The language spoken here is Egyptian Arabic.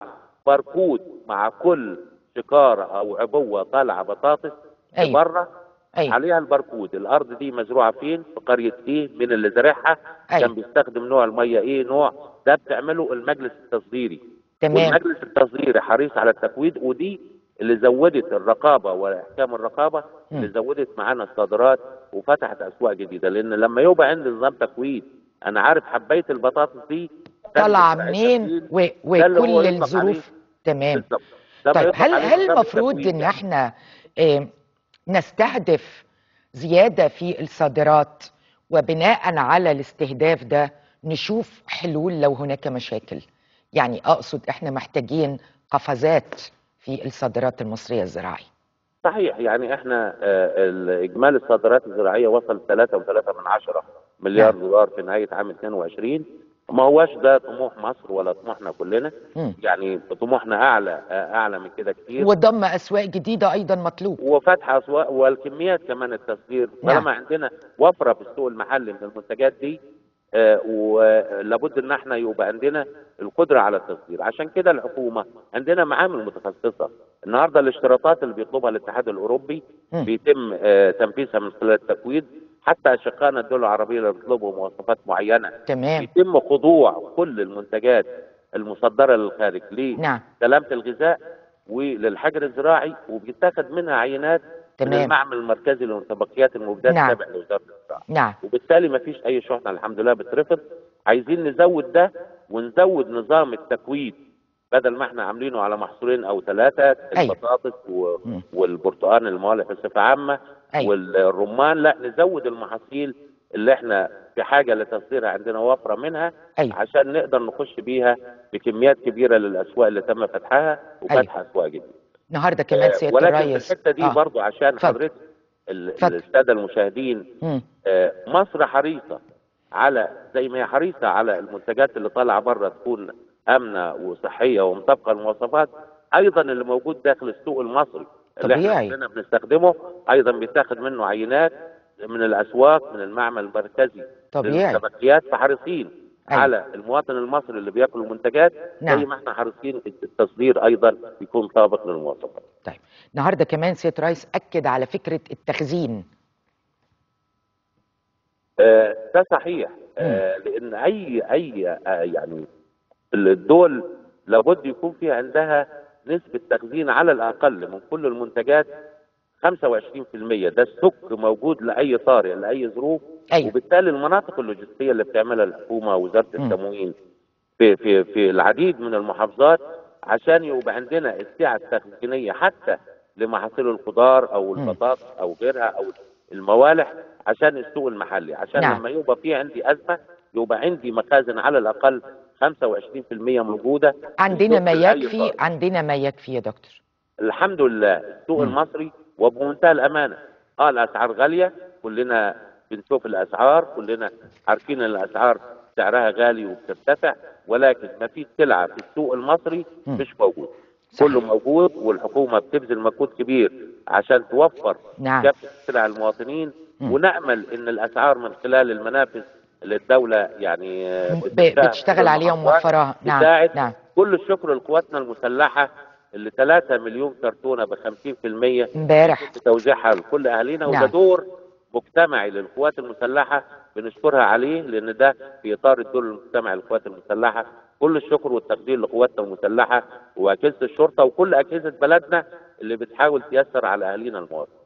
باركود مع كل شكاره او عبوه طالعه بطاطس أيوة. بره أيوة. عليها الباركود الارض دي مزروعه فين في قريه ايه من اللي زارعها أيوة. كان بيستخدم نوع الميه ايه نوع ده بتعمله المجلس التصديري تمام والمجلس التصديري حريص على التفويض ودي اللي زودت الرقابه واحكام الرقابه اللي زودت معانا الصادرات وفتحت اسواق جديده لان لما يبقى عندي نظام تفويض انا عارف حبايه البطاطس دي طالعه تم منين و... ده اللي هو وكل يطلق الظروف عليه. تمام بالظبط ده طيب بيطلق هل عليه هل نظام المفروض التفويض ان يعني. احنا آه، نستهدف زياده في الصادرات وبناء على الاستهداف ده نشوف حلول لو هناك مشاكل يعني اقصد احنا محتاجين قفزات في الصادرات المصريه الزراعيه صحيح يعني احنا آه، ال- اجمالي الصادرات الزراعيه وصل 3.3 من عشرة مليار نعم. دولار في نهايه عام 22 ما هواش ده طموح مصر ولا طموحنا كلنا مم. يعني طموحنا اعلى آه، اعلى من كده كتير وضم اسواق جديده ايضا مطلوب وفتح اسواق والكميات كمان التصدير نعم. طالما عندنا وفره في السوق المحلي من المنتجات دي آه، ولابد ان احنا يبقى عندنا القدره على التصدير عشان كده الحكومه عندنا معامل متخصصه النهارده الاشتراطات اللي بيطلبها الاتحاد الاوروبي مم. بيتم آه، تنفيذها من خلال التفويض حتى اشقائنا الدول العربيه اللي بيطلبوا مواصفات معينه تمام بيتم خضوع كل المنتجات المصدره للخارج نعم. لسلامه الغذاء وللحجر الزراعي وبيتاخد منها عينات من تمام. المعمل المركزي للمتبقيات المبيدات نعم. تابع لوزاره الزراعه نعم وبالتالي ما فيش اي شحنه الحمد لله بترفض عايزين نزود ده ونزود نظام التكويد بدل ما احنا عاملينه على محصولين او ثلاثه أيوة. البطاطس و... مم. والبرتقال الموالح بصفه عامه أيوة. والرمان لا نزود المحاصيل اللي احنا في حاجه لتصديرها عندنا وفره منها أيوة. عشان نقدر نخش بيها بكميات كبيره للاسواق اللي تم فتحها وفتح اسواق جديده النهارده كمان آه، سياده ولكن الرئيس في الحته دي آه. برضو عشان اتفضل. حضرتك ال- اتفضل. الساده المشاهدين مم. آه، مصر حريصه على زي ما هي حريصه على المنتجات اللي طالعه بره تكون امنه وصحيه ومطابقه للمواصفات ايضا اللي موجود داخل السوق المصري اللي احنا طبيعي. عندنا بنستخدمه ايضا بيتاخد منه عينات من الاسواق من المعمل المركزي طبيعي. للمتبقيات فحريصين أيوة. على المواطن المصري اللي بياكل المنتجات نعم. زي ما احنا حريصين التصدير ايضا يكون طابق للمواصفات طيب النهارده كمان سياده الرئيس اكد على فكره التخزين آه، ده صحيح آه، لان اي اي آه، يعني الدول لابد يكون في عندها نسبه تخزين على الاقل من كل المنتجات 25% ده السك موجود لاي طارئ لاي ظروف أيوة. وبالتالي المناطق اللوجستيه اللي بتعملها الحكومه ووزاره مم. التموين في في في العديد من المحافظات عشان يبقى عندنا السعه التخزينيه حتى لمحاصيل الخضار او مم. البطاطس او غيرها او الموالح عشان السوق المحلي عشان نعم. لما يبقى في عندي ازمه يبقى عندي مخازن على الاقل 25% موجوده عندنا ما لأي يكفي طارئ. عندنا ما يكفي يا دكتور الحمد لله السوق مم. المصري وبمنتهى الامانه اه الاسعار غاليه كلنا بنشوف الاسعار كلنا عارفين ان الاسعار سعرها غالي وبترتفع ولكن ما فيش سلعه في السوق المصري مم. مش موجود صحيح. كله موجود والحكومه بتبذل مجهود كبير عشان توفر نعم. كافه السلع المواطنين مم. ونامل ان الاسعار من خلال المنافذ اللي الدوله يعني آه، ب- بتفتحها بتشتغل في عليها المحافظات وموفراها. نعم، تساعد نعم. كل الشكر لقواتنا المسلحه اللي 3 مليون كرتونه ب 50% امبارح توزيعها لكل اهالينا نعم. وده دور مجتمعي للقوات المسلحه بنشكرها عليه لان ده في اطار الدور المجتمعي للقوات المسلحه كل الشكر والتقدير لقواتنا المسلحه واجهزه الشرطه وكل اجهزه بلدنا اللي بتحاول تيسر على اهالينا المواطن